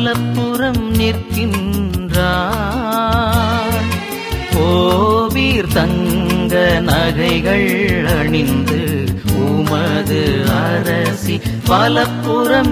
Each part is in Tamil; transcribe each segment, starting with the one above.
வலப்புறம் நிற்கின்றாள் கோவீர் தங்க நகைகள் அணிந்து உமது அரசி வலப்புறம்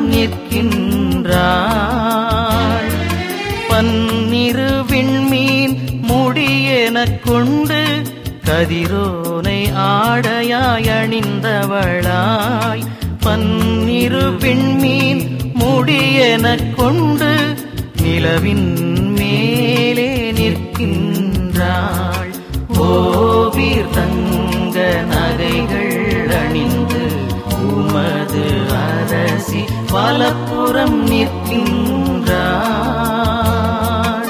நிற்கின்றாள் பன்னிரு விண்மீன் முடியெனக் கொண்டு கதிரோனை ஆடையாய் அணிந்தவளாய் பன்னிரு விண்மீன் முடியெனக் கொண்டு நிலவின் மேலே நிற்கின்றாள் ஓவீர் தங்க நகைகள் அணிந்து உமது அரசி வலப்புறம் நிற்கின்றாள்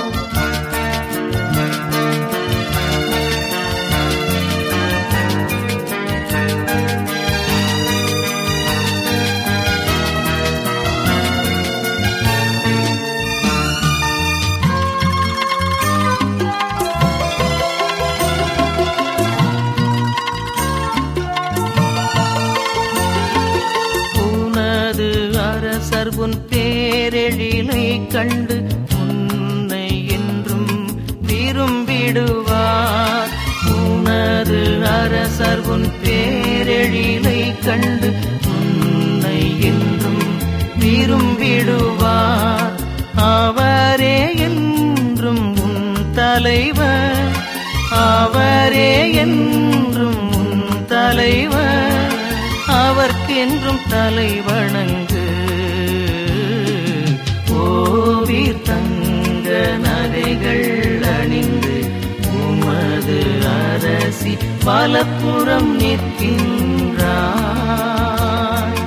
உனது அரசர் உன் பேரெழிலை கண்டு உன்னை என்றும் விரும்பிடுவார் உனது அரசர் உன் பேரெழிலை கண்டு உன்னை என்றும் விரும்பிடுவார் அவரே என்றும் உன் தலைவர் அவரே என்றும் உன் தலைவர் அவர்க்கென்றும் தலை வணங்கு ஓவீர் தங்க நகைகள் அணிந்து உமது அரசி பலப்புறம் நிற்கின்றார்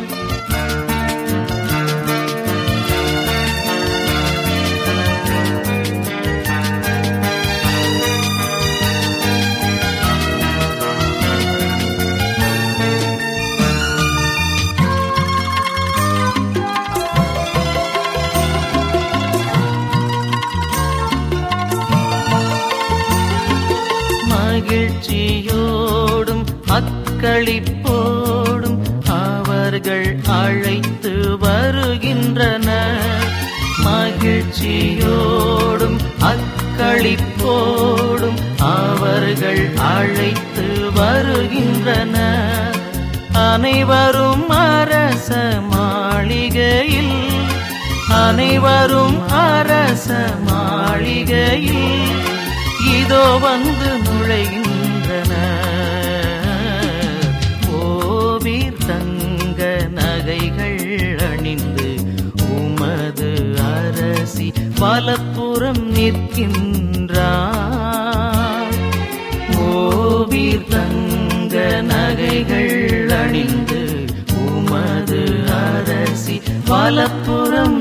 மகிழ்ச்சியோடும் அக்களிப்போடும் அவர்கள் அழைத்து வருகின்றனர் மகிழ்ச்சியோடும் அக்களிப்போடும் அவர்கள் அழைத்து வருகின்றனர் அனைவரும் அரச மாளிகையில் அனைவரும் அரச மாளிகையில் இதோ வந்து நுழைகின்றன ஓவீர் தங்க நகைகள் அணிந்து உமது அரசி வலப்புறம் நிற்கின்றார் ஓவீர் தங்க நகைகள் அணிந்து உமது அரசி வலப்புறம்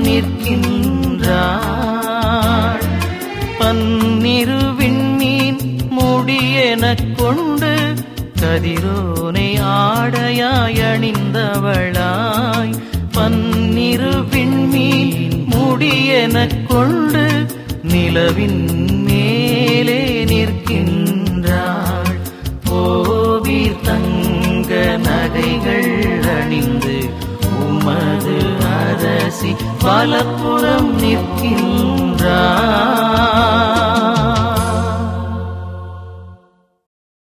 நிற்கின்றார் பன்னிரு விண்மீன் முடியெனக் கொண்டு கதிரோனை ஆடையாய் அணிந்தவளாய் பன்னிரு விண்மீன் முடியெனக் கொண்டு நிலவின் மேலே நிற்கின்றாள் ஓவீர் தங்க நகைகள் அணிந்து உமது அரசி பலப்புறம் நிற்கின்றாள்